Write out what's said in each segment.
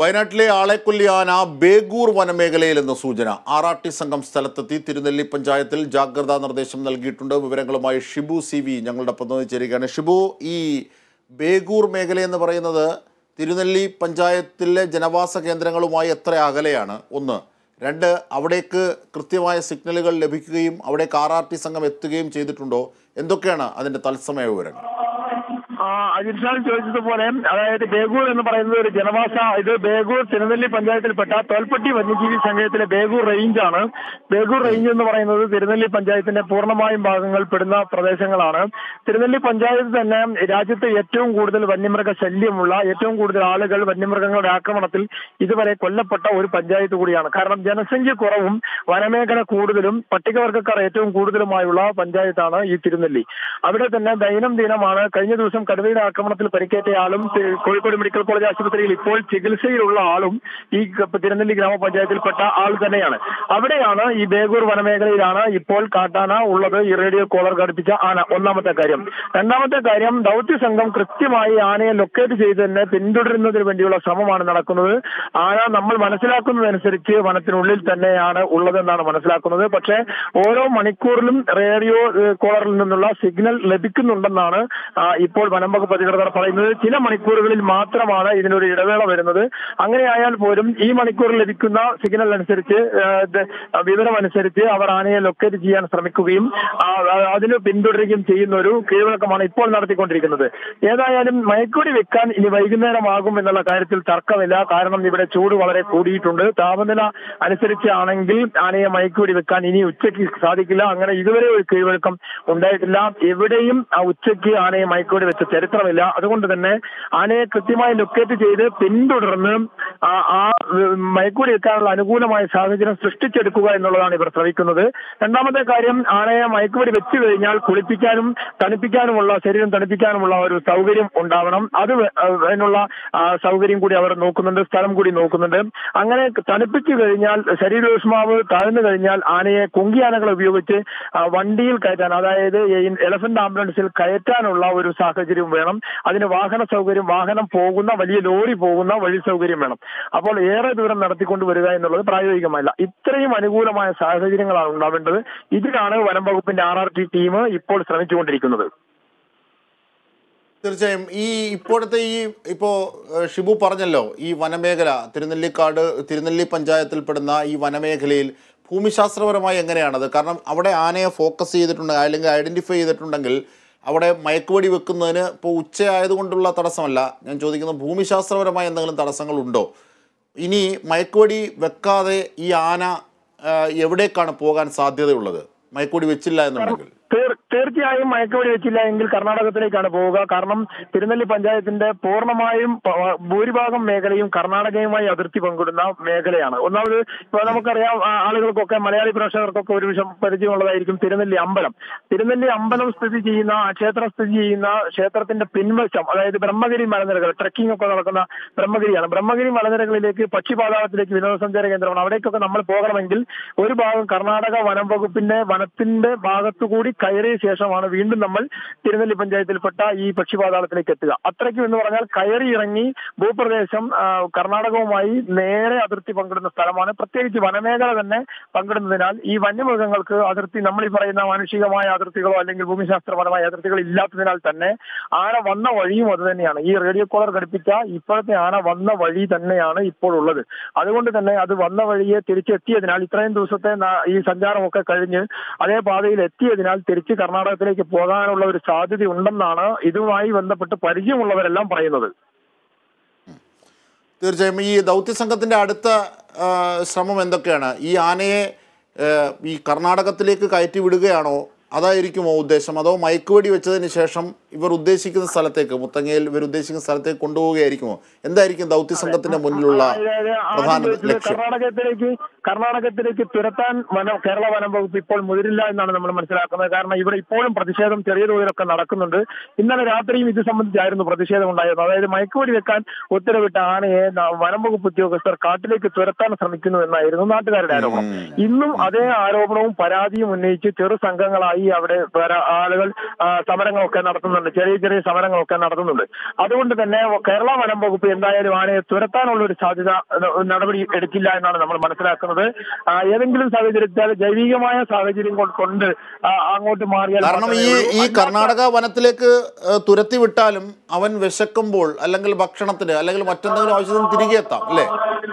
വയനാട്ടിലെ ആളെക്കൊല്ലി ആന ബേഗൂർ വനമേഖലയിൽ എന്ന സൂചന ആർ ആർ ടി സംഘം സ്ഥലത്തെത്തി തിരുനെല്ലി പഞ്ചായത്തിൽ ജാഗ്രതാ നിർദ്ദേശം നൽകിയിട്ടുണ്ട് വിവരങ്ങളുമായി ഷിബു സി വി ഞങ്ങളുടെ പ്രതിനിധി ചേരുകയാണ് ഷിബു ഈ ബേഗൂർ മേഖല എന്ന് പറയുന്നത് തിരുനെല്ലി പഞ്ചായത്തിലെ ജനവാസ കേന്ദ്രങ്ങളുമായി എത്ര അകലെയാണ് ഒന്ന് രണ്ട് അവിടേക്ക് കൃത്യമായ സിഗ്നലുകൾ ലഭിക്കുകയും അവിടേക്ക് ആർ ആർ ടി സംഘം എത്തുകയും ചെയ്തിട്ടുണ്ടോ എന്തൊക്കെയാണ് അതിൻ്റെ തത്സമയ വിവരങ്ങൾ ആ, അജിത് ഷാൻ ചോദിച്ചതുപോലെ അതായത് ബേഗൂർ എന്ന് പറയുന്നത് ഒരു ജനവാസ ഇത് ബേഗൂർ തിരുനെല്ലി പഞ്ചായത്തിൽപ്പെട്ട തോൽപ്പട്ടി വന്യജീവി സംഘത്തിലെ ബേഗൂർ റേഞ്ചാണ് ബേഗൂർ റേഞ്ച് എന്ന് പറയുന്നത് തിരുനെല്ലി പഞ്ചായത്തിന്റെ പൂർണ്ണമായും ഭാഗങ്ങൾ പെടുന്ന പ്രദേശങ്ങളാണ് തിരുനെല്ലി പഞ്ചായത്ത് തന്നെ രാജ്യത്തെ ഏറ്റവും കൂടുതൽ വന്യമൃഗ ശല്യമുള്ള ഏറ്റവും കൂടുതൽ ആളുകൾ വന്യമൃഗങ്ങളുടെ ആക്രമണത്തിൽ ഇതുവരെ കൊല്ലപ്പെട്ട ഒരു പഞ്ചായത്ത് കൂടിയാണ് കാരണം ജനസംഖ്യ കുറവും വനമേഖല കൂടുതലും പട്ടികവർഗക്കാർ ഏറ്റവും കൂടുതലുമായുള്ള പഞ്ചായത്താണ് ഈ തിരുനെല്ലി അവിടെ തന്നെ ദൈനംദിനമാണ് കഴിഞ്ഞ ദിവസം കടുവയുടെ ആക്രമണത്തിൽ പരിക്കേറ്റ ആളും തി- കോഴിക്കോട് മെഡിക്കൽ കോളേജ് ആശുപത്രിയിൽ ഇപ്പോൾ ചികിത്സയിലുള്ള ആളും ഈ ക- തിരുനെല്ലി ഗ്രാമപഞ്ചായത്തിൽപ്പെട്ട ആൾ തന്നെയാണ് അവിടെയാണ് ഈ ബേഗൂർ വനമേഖലയിലാണ് ഇപ്പോൾ കാട്ടാന ഉള്ളത് ഈ റേഡിയോ കോളർ ഘടിപ്പിച്ച ആന ഒന്നാമത്തെ കാര്യം രണ്ടാമത്തെ കാര്യം ദൗത്യ സംഘം കൃത്യമായി ആനയെ ലൊക്കേറ്റ് ചെയ്ത് തന്നെ പിന്തുടരുന്നതിന് വേണ്ടിയുള്ള ശ്രമമാണ് നടക്കുന്നത് ആന നമ്മൾ മനസ്സിലാക്കുന്നതനുസരിച്ച് വനത്തിനുള്ളിൽ തന്നെയാണ് ഉള്ളതെന്നാണ് മനസ്സിലാക്കുന്നത് പക്ഷേ ഓരോ മണിക്കൂറിലും റേഡിയോ ഏഹ്, കോളറിൽ നിന്നുള്ള സിഗ്നൽ ലഭിക്കുന്നുണ്ടെന്നാണ് ആ, ഇപ്പോൾ വനം വകുപ്പ് അധികൃതർ പറയുന്നത് ചില മണിക്കൂറുകളിൽ മാത്രമാണ് ഇതിനൊരു ഇടവേള വരുന്നത് അങ്ങനെയായാൽ പോലും ഈ മണിക്കൂറിൽ ലഭിക്കുന്ന സിഗ്നൽ അനുസരിച്ച് ഏഹ്, ഇത് വിവരം അനുസരിച്ച് അവർ ആനയെ ലൊക്കേറ്റ് ചെയ്യാൻ ശ്രമിക്കുകയും ആ, ആ, അതിന് പിന്തുടരുകയും ചെയ്യുന്ന ഒരു കീഴ്വഴക്കമാണ് ഇപ്പോൾ നടത്തിക്കൊണ്ടിരിക്കുന്നത് ഏതായാലും മയക്കുടി വെക്കാൻ ഇനി വൈകുന്നേരമാകും എന്നുള്ള കാര്യത്തിൽ തർക്കമില്ല കാരണം ഇവിടെ ചൂട് വളരെ കൂടിയിട്ടുണ്ട് താപനില അനുസരിച്ചാണെങ്കിൽ ആനയെ മയക്കുടി വെക്കാൻ ഇനി ഉച്ചയ്ക്ക് സാധിക്കില്ല അങ്ങനെ ഇതുവരെ ഒരു കീഴ്വഴക്കം ഉണ്ടായിട്ടില്ല എവിടെയും ആ ഉച്ചയ്ക്ക് ആനയെ മയക്കുടി വെച്ച ചരിത്രമില്ല അതുകൊണ്ട് തന്നെ ആനയെ കൃത്യമായി ലൊക്കേറ്റ് ചെയ്ത് പിന്തുടർന്ന് ആ ആ മയക്കുടി വെക്കാനുള്ള അനുകൂലമായ സാഹചര്യം സൃഷ്ടിച്ചെടുക്കുക എന്നുള്ളതാണ് ഇവർ ശ്രമിക്കുന്നത് രണ്ടാമത്തെ കാര്യം ആനയെ മയക്കുവടി വെച്ചു കഴിഞ്ഞാൽ കുളിപ്പിക്കാനും തണുപ്പിക്കാനുമുള്ള ശരീരം തണുപ്പിക്കാനുമുള്ള ഒരു സൗകര്യം ഉണ്ടാവണം അത് വേ- ആ, അതിനുള്ള ആ, സൗകര്യം കൂടി അവർ നോക്കുന്നുണ്ട് സ്ഥലം കൂടി നോക്കുന്നുണ്ട് അങ്ങനെ തണുപ്പിച്ചു കഴിഞ്ഞാൽ ശരീരോഷ്മാവ് താഴ്ന്നു കഴിഞ്ഞാൽ ആനയെ കുങ്കിയാനകളെ ഉപയോഗിച്ച് ആ, വണ്ടിയിൽ കയറ്റാൻ അതായത് ഈ എലഫന്റ് ആംബുലൻസിൽ കയറ്റാനുള്ള ഒരു സാഹചര്യം വേണം അതിന് വാഹന സൗകര്യം വാഹനം പോകുന്ന വലിയ ലോറി പോകുന്ന വഴി സൗകര്യം വേണം അപ്പോൾ ഏറെ ദൂരം നടത്തിക്കൊണ്ട് വരിക എന്നുള്ളത് പ്രായോഗികമല്ല ഇത്രയും അനുകൂലമായ സാഹചര്യങ്ങളാണ് ഉണ്ടാവേണ്ടത് ഇതിനാണ് വനം വകുപ്പിന്റെ ആർ ആർ ടി ടീം ഇപ്പോൾ ശ്രമിച്ചുകൊണ്ടിരിക്കുന്നത് തീർച്ചയായും ഈ ഇപ്പോഴത്തെ ഈ ഇപ്പോൾ ഷിബു പറഞ്ഞല്ലോ ഈ വനമേഖല തിരുനെല്ലിക്കാട് തിരുനെല്ലി പഞ്ചായത്തിൽപ്പെടുന്ന ഈ വനമേഖലയിൽ ഭൂമിശാസ്ത്രപരമായി എങ്ങനെയാണത് കാരണം അവിടെ ആനയെ ഫോക്കസ് ചെയ്തിട്ടുണ്ട് അല്ലെങ്കിൽ ഐഡൻറ്റിഫൈ ചെയ്തിട്ടുണ്ടെങ്കിൽ അവിടെ മയക്കുവടി വെക്കുന്നതിന് ഇപ്പോൾ ഉച്ചയായതുകൊണ്ടുള്ള തടസ്സമല്ല ഞാൻ ചോദിക്കുന്നത് ഭൂമിശാസ്ത്രപരമായ എന്തെങ്കിലും തടസ്സങ്ങളുണ്ടോ ഇനി മയക്കുവടി വെക്കാതെ ഈ ആന ആ, എവിടേക്കാണ് പോകാൻ സാധ്യതയുള്ളത് മയക്കുവടി വെച്ചില്ല എന്നുണ്ടെങ്കിൽ തീർ- തീർച്ചയായും മയക്കുവെടി വെച്ചില്ല എങ്കിൽ കർണാടകത്തിലേക്കാണ് പോവുക കാരണം തിരുനെല്ലി പഞ്ചായത്തിന്റെ പൂർണ്ണമായും പ- ഭൂരിഭാഗം മേഖലയും കർണാടകയുമായി അതിർത്തി പങ്കിടുന്ന മേഖലയാണ് ഒന്നാമത് ഇപ്പൊ നമുക്കറിയാം ആ, ആളുകൾക്കൊക്കെ മലയാളി പ്രേക്ഷകർക്കൊക്കെ ഒരു വിഷം പരിചയമുള്ളതായിരിക്കും തിരുനെല്ലി അമ്പലം തിരുനെല്ലി അമ്പലം സ്ഥിതി ചെയ്യുന്ന ആ ക്ഷേത്രം സ്ഥിതി ചെയ്യുന്ന ക്ഷേത്രത്തിന്റെ പിൻവശം അതായത് ബ്രഹ്മഗിരി മലനിരകൾ ട്രക്കിംഗ് ഒക്കെ നടക്കുന്ന ബ്രഹ്മഗിരിയാണ് ബ്രഹ്മഗിരി മലനിരകളിലേക്ക് പക്ഷിപാതാളത്തിലേക്ക് വിനോദസഞ്ചാര കേന്ദ്രമാണ് അവിടേക്കൊക്കെ നമ്മൾ പോകണമെങ്കിൽ ഒരു ഭാഗം കർണാടക വനം വകുപ്പിന്റെ വനത്തിന്റെ ഭാഗത്തുകൂടി കയറിയ ശേഷമാണ് വീണ്ടും നമ്മൾ തിരുനെല്ലി പഞ്ചായത്തിൽപ്പെട്ട ഈ പക്ഷിപാതാളത്തിലേക്ക് എത്തുക അത്രയ്ക്കും എന്ന് പറഞ്ഞാൽ കയറി ഇറങ്ങി ഭൂപ്രദേശം ആ, കർണാടകവുമായി നേരെ അതിർത്തി പങ്കിടുന്ന സ്ഥലമാണ് പ്രത്യേകിച്ച് വനമേഖല തന്നെ പങ്കിടുന്നതിനാൽ ഈ വന്യമൃഗങ്ങൾക്ക് അതിർത്തി നമ്മൾ ഈ പറയുന്ന മാനുഷികമായ അതിർത്തികളോ അല്ലെങ്കിൽ ഭൂമിശാസ്ത്രപരമായ അതിർത്തികൾ ഇല്ലാത്തതിനാൽ തന്നെ ആന വന്ന വഴിയും അത് തന്നെയാണ് ഈ റേഡിയോ കോളർ ഘടിപ്പിച്ച ഇപ്പോഴത്തെ ആന വന്ന വഴി തന്നെയാണ് ഇപ്പോൾ ഉള്ളത് അതുകൊണ്ട് തന്നെ അത് വന്ന വഴിയെ തിരിച്ചെത്തിയതിനാൽ ഇത്രയും ദിവസത്തെ ന- ഈ സഞ്ചാരമൊക്കെ കഴിഞ്ഞ് അതേ പാതയിൽ എത്തിയതിനാൽ തിരിച്ച് കർണാടകത്തിലേക്ക് പോകാനുള്ള ഒരു സാധ്യത ഉണ്ടെന്നാണ് ഇതുമായി ബന്ധപ്പെട്ട് പരിചയമുള്ളവരെല്ലാം പറയുന്നത് തീർച്ചയായും ഈ ദൗത്യ സംഘത്തിന്റെ അടുത്ത ആ, ശ്രമം എന്തൊക്കെയാണ് ഈ ആനയെ ആ, ഈ കർണാടകത്തിലേക്ക് കയറ്റി വിടുകയാണോ അതായിരിക്കുമോ ഉദ്ദേശം അതോ മയക്കുവെടി വെച്ചതിന് ശേഷം ഇവർ ഉദ്ദേശിക്കുന്ന സ്ഥലത്തേക്ക് മുത്തങ്ങയിൽ ഇവർ ഉദ്ദേശിക്കുന്ന സ്ഥലത്തേക്ക് കൊണ്ടുപോവുകയായിരിക്കുമോ എന്തായിരിക്കും ദൗത്യ സംഘത്തിന്റെ മുന്നിലുള്ള അതായത് ആദ്യം പ്രധാന ചോദിച്ചത് ലക്ഷ്യം കർണാടകത്തിലേക്ക് കർണാടകത്തിലേക്ക് തുരത്താൻ വനം കേരള വനം വകുപ്പ് ഇപ്പോൾ മുതിരില്ല എന്നാണ് നമ്മൾ മനസ്സിലാക്കുന്നത് കാരണം ഇവിടെ ഇപ്പോഴും പ്രതിഷേധം ചെറിയ തോതിലൊക്കെ നടക്കുന്നുണ്ട് ഇന്നലെ രാത്രിയും ഇത് സംബന്ധിച്ചായിരുന്നു പ്രതിഷേധം ഉണ്ടായിരുന്നത് അതായത് മയക്കുവെടി വെക്കാൻ ഉത്തരവിട്ട ആനയെ ന- വനം വകുപ്പ് ഉദ്യോഗസ്ഥർ കാട്ടിലേക്ക് തുരത്താൻ ശ്രമിക്കുന്നു എന്നായിരുന്നു നാട്ടുകാരുടെ ആരോപണം ഇന്നും അതേ ആരോപണവും പരാതിയും ഉന്നയിച്ച് ചെറു സംഘങ്ങളായി അവിടെ വേറെ ആളുകൾ ആ, സമരങ്ങളൊക്കെ നടത്തുന്നുണ്ട് നടത്തുന്നുണ്ട് ചെറിയ ചെറിയ സമരങ്ങളൊക്കെ നടത്തുന്നുണ്ട് അതുകൊണ്ട് തന്നെ കേരള വനം വകുപ്പ് എന്തായാലും ആനയെ തുരത്താനുള്ള ഒരു സാധ്യത ഏഹ്, നടപടി എടുക്കില്ല എന്നാണ് നമ്മൾ മനസ്സിലാക്കുന്നത് ആ, ഏതെങ്കിലും സാഹചര്യത്തിൽ ജൈവികമായ സാഹചര്യം കൊണ്ട് കൊണ്ട് ആ, അങ്ങോട്ട് മാറിയാൽ കാരണം ഈ മാത്രമേ ഈ ഉള്ളൂ. കർണാടക വനത്തിലേക്ക് ഏഹ്, തുരത്തി വിട്ടാലും അവൻ വിശക്കുമ്പോൾ അല്ലെങ്കിൽ ഭക്ഷണത്തിന് അല്ലെങ്കിൽ മറ്റെന്തെങ്കിലും ആവശ്യത്തിന് തിരികെ എത്താം അല്ലേ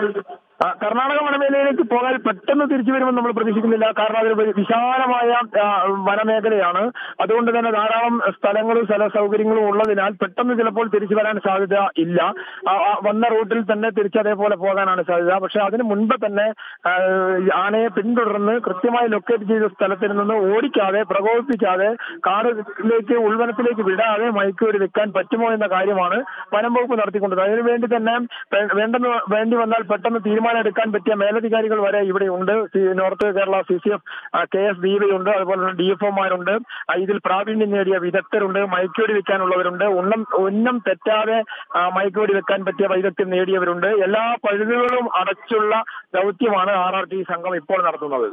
ആ, കർണാടക വനമേഖലയിലേക്ക് പോകാൻ പെട്ടെന്ന് തിരിച്ചു വരുമെന്ന് നമ്മൾ പ്രതീക്ഷിക്കുന്നില്ല കാരണം അതൊരു വലിയ വിശാലമായ ആ, വനമേഖലയാണ് അതുകൊണ്ട് തന്നെ ധാരാളം സ്ഥലങ്ങളും സ്ഥല സൗകര്യങ്ങളും ഉള്ളതിനാൽ പെട്ടെന്ന് ചിലപ്പോൾ തിരിച്ചു വരാൻ സാധ്യത ഇല്ല ആ, ആ, വന്ന റൂട്ടിൽ തന്നെ തിരിച്ച് അതേപോലെ പോകാനാണ് സാധ്യത പക്ഷെ അതിന് മുൻപ് തന്നെ ആ, ഈ ആനയെ പിന്തുടർന്ന് കൃത്യമായി ലൊക്കേറ്റ് ചെയ്ത സ്ഥലത്തിൽ നിന്ന് ഓടിക്കാതെ പ്രകോപിപ്പിക്കാതെ കാടിലേക്ക് ഉൾവനത്തിലേക്ക് വിടാതെ മയക്കുവെടി വെക്കാൻ പറ്റുമോ എന്ന കാര്യമാണ് വനം വകുപ്പ് നടത്തിക്കൊണ്ടത് അതിനു വേണ്ടി തന്നെ വേ- വേണ്ടെന്ന് വേണ്ടി വന്നാൽ പെട്ടെന്ന് തീരുമാനം എടുക്കാൻ പറ്റിയ മേലധികാരികൾ വരെ ഇവിടെ ഉണ്ട് C- North Kerala C C F K S D Y ഉണ്ട് അതുപോലെ തന്നെ ഡി എഫ് ഒമാരുണ്ട് ഇതിൽ പ്രാവീണ്യം നേടിയ വിദഗ്ധരുണ്ട് മയക്കുവെടി വെക്കാനുള്ളവരുണ്ട് ഉന്നം ഉന്നം തെറ്റാതെ ആ, മയക്കുവെടി വെക്കാൻ പറ്റിയ വൈദഗ്ധ്യം നേടിയവരുണ്ട് എല്ലാ പഴുതുകളും അടച്ചുള്ള ദൗത്യമാണ് ആർ ആർ ടി സംഘം ഇപ്പോൾ നടത്തുന്നത്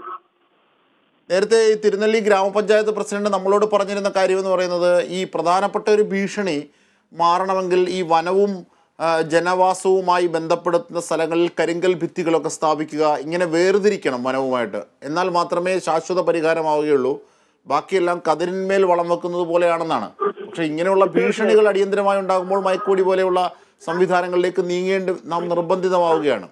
നേരത്തെ ഈ തിരുനെല്ലി ഗ്രാമപഞ്ചായത്ത് പ്രസിഡന്റ് നമ്മളോട് പറഞ്ഞിരുന്ന കാര്യം എന്ന് പറയുന്നത് ഈ പ്രധാനപ്പെട്ട ഒരു ഭീഷണി മാറണമെങ്കിൽ ഈ വനവും ആ, ജനവാസവുമായി ബന്ധപ്പെടുത്തുന്ന സ്ഥലങ്ങളിൽ കരിങ്കൽ ഭിത്തികളൊക്കെ സ്ഥാപിക്കുക ഇങ്ങനെ വേർതിരിക്കണം വനവുമായിട്ട് എന്നാൽ മാത്രമേ ശാശ്വത പരിഹാരമാവുകയുള്ളൂ ബാക്കിയെല്ലാം കതിരിന്മേൽ വളം വെക്കുന്നത് പോലെയാണെന്നാണ് പക്ഷെ ഇങ്ങനെയുള്ള ഭീഷണികൾ അടിയന്തരമായി ഉണ്ടാകുമ്പോൾ മയക്കുവടി പോലെയുള്ള സംവിധാനങ്ങളിലേക്ക് നീങ്ങേണ്ടി നാം നിർബന്ധിതമാവുകയാണ്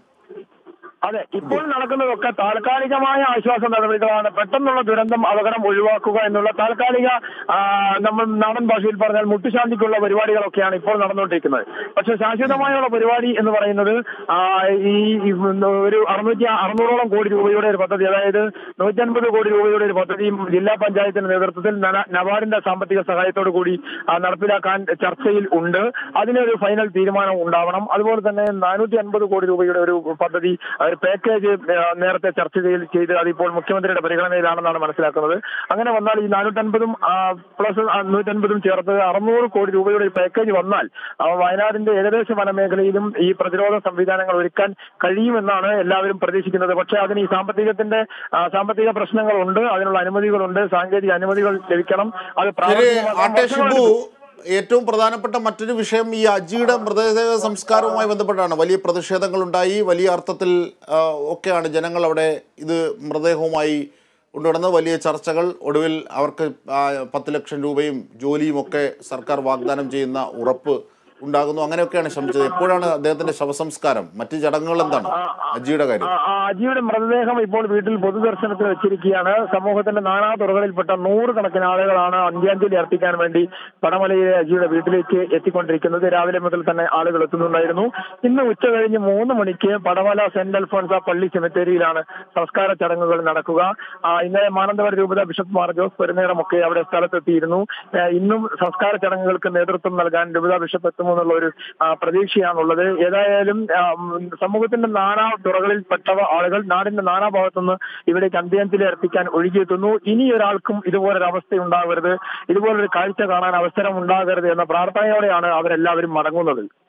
അതെ ഇപ്പോൾ നടക്കുന്നതൊക്കെ താൽക്കാലികമായ ആശ്വാസ നടപടികളാണ് പെട്ടെന്നുള്ള ദുരന്തം അപകടം ഒഴിവാക്കുക എന്നുള്ള താൽക്കാലിക ആ, നമ്മൾ നാടൻ ഭാഷയിൽ പറഞ്ഞാൽ മുട്ടുശാന്തിക്കുള്ള പരിപാടികളൊക്കെയാണ് ഇപ്പോൾ നടന്നുകൊണ്ടിരിക്കുന്നത് പക്ഷെ ശാശ്വതമായുള്ള പരിപാടി എന്ന് പറയുന്നത് ആ, ഈ ഈ ഒരു അറുന്നൂറ്റി അറുന്നൂറോളം കോടി രൂപയുടെ ഒരു പദ്ധതി അതായത് നൂറ്റൻപത് കോടി രൂപയുടെ ഒരു പദ്ധതിയും ജില്ലാ പഞ്ചായത്തിന്റെ നേതൃത്വത്തിൽ നന- നബാർഡിന്റെ സാമ്പത്തിക സഹായത്തോടു കൂടി ആ, നടപ്പിലാക്കാൻ ചർച്ചയിൽ ഉണ്ട് അതിനൊരു ഫൈനൽ തീരുമാനം ഉണ്ടാവണം അതുപോലെ തന്നെ നാനൂറ്റി അൻപത് കോടി രൂപയുടെ ഒരു പദ്ധതി ആ, ഒരു പാക്കേജ് ആ, നേരത്തെ ചർച്ച ചെയ്ത് ചെയ്ത് അതിപ്പോൾ മുഖ്യമന്ത്രിയുടെ പരിഗണനയിലാണെന്നാണ് മനസ്സിലാക്കുന്നത് അങ്ങനെ വന്നാൽ ഈ നാനൂറ്റൻപതും പ്ലസ് നൂറ്റൻപതും ചേർത്ത് അറുന്നൂറ് കോടി രൂപയുടെ ഒരു പാക്കേജ് വന്നാൽ ആ, വയനാടിന്റെ ഏകദേശ വനമേഖലയിലും ഈ പ്രതിരോധ സംവിധാനങ്ങൾ ഒരുക്കാൻ കഴിയുമെന്നാണ് എല്ലാവരും പ്രതീക്ഷിക്കുന്നത് പക്ഷേ അതിന് ഈ സാമ്പത്തികത്തിന്റെ ആ, സാമ്പത്തിക പ്രശ്നങ്ങളുണ്ട് അതിനുള്ള അനുമതികളുണ്ട് സാങ്കേതിക അനുമതികൾ ലഭിക്കണം അത് ശരി പ്രാവർത്തികമാക്കാൻ ആട്ടെ ഷിബു വർഷങ്ങളെടുക്കും. ഏറ്റവും പ്രധാനപ്പെട്ട മറ്റൊരു വിഷയം ഈ അജിയുടെ മൃതദേഹ സംസ്കാരവുമായി ബന്ധപ്പെട്ടാണ് വലിയ പ്രതിഷേധങ്ങൾ ഉണ്ടായി വലിയ അർത്ഥത്തിൽ ആ, ഒക്കെയാണ് ജനങ്ങൾ അവിടെ ഇത് മൃതദേഹവുമായി കൊണ്ടുവരുന്നത് വലിയ ചർച്ചകൾ ഒടുവിൽ അവർക്ക് ആ, പത്ത് ലക്ഷം രൂപയും ജോലിയും ഒക്കെ സർക്കാർ വാഗ്ദാനം ചെയ്യുന്ന ഉറപ്പ് ഉണ്ടാകുന്നു അങ്ങനെയൊക്കെയാണ് ശ്രമിച്ചത് എപ്പോഴാണ് അദ്ദേഹത്തിന്റെ ശവസംസ്കാരം മറ്റു ചടങ്ങുകൾ എന്താണ് അജിയുടെ കാര്യം ആ, ആ അജിയുടെ മൃതദേഹം ഇപ്പോൾ വീട്ടിൽ പൊതുദർശനത്തിന് വെച്ചിരിക്കുകയാണ് സമൂഹത്തിന്റെ നാനാ തുറകളിൽപ്പെട്ട നൂറുകണക്കിന് ആളുകളാണ് അന്ത്യാഞ്ജലി അർപ്പിക്കാൻ വേണ്ടി പടമലയിലെ അജിയുടെ വീട്ടിലേക്ക് എത്തിക്കൊണ്ടിരിക്കുന്നത് രാവിലെ മുതൽ തന്നെ ആളുകൾ എത്തുന്നുണ്ടായിരുന്നു ഇന്ന് ഉച്ച കഴിഞ്ഞ് മൂന്ന് മണിക്ക് പടമല സെന്റ് അൽഫോൺസ പള്ളി സെമിത്തേരിയിലാണ് സംസ്കാര ചടങ്ങുകൾ നടക്കുക ആ, ഇന്നലെ മാനന്തവാടി രൂപത ബിഷപ്പ് മാർ ജോസ് പെരുന്നേറമൊക്കെ അവിടെ സ്ഥലത്തെത്തിയിരുന്നു ആ, ഇന്നും സംസ്കാര ചടങ്ങുകൾക്ക് നേതൃത്വം നൽകാൻ രൂപത ബിഷപ്പ് എത്തുമെന്നുള്ള ഒരു ആ, പ്രതീക്ഷയാണുള്ളത് ഏതായാലും ആ, ഉം, സമൂഹത്തിന്റെ നാനാ തുറകളിൽപ്പെട്ട ആളുകൾ നാടിന്റെ നാനാ ഭാഗത്തുനിന്ന് ഇവിടേക്ക് അന്ത്യാഞ്ജലി അർപ്പിക്കാൻ ഒഴുകിയെത്തുന്നു ഇനി ഒരാൾക്കും ഇതുപോലൊരു അവസ്ഥ ഉണ്ടാകരുത് ഇതുപോലൊരു കാഴ്ച കാണാൻ അവസരം ഉണ്ടാകരുത് എന്ന പ്രാർത്ഥനയോടെയാണ് അവരെല്ലാവരും മടങ്ങുന്നത്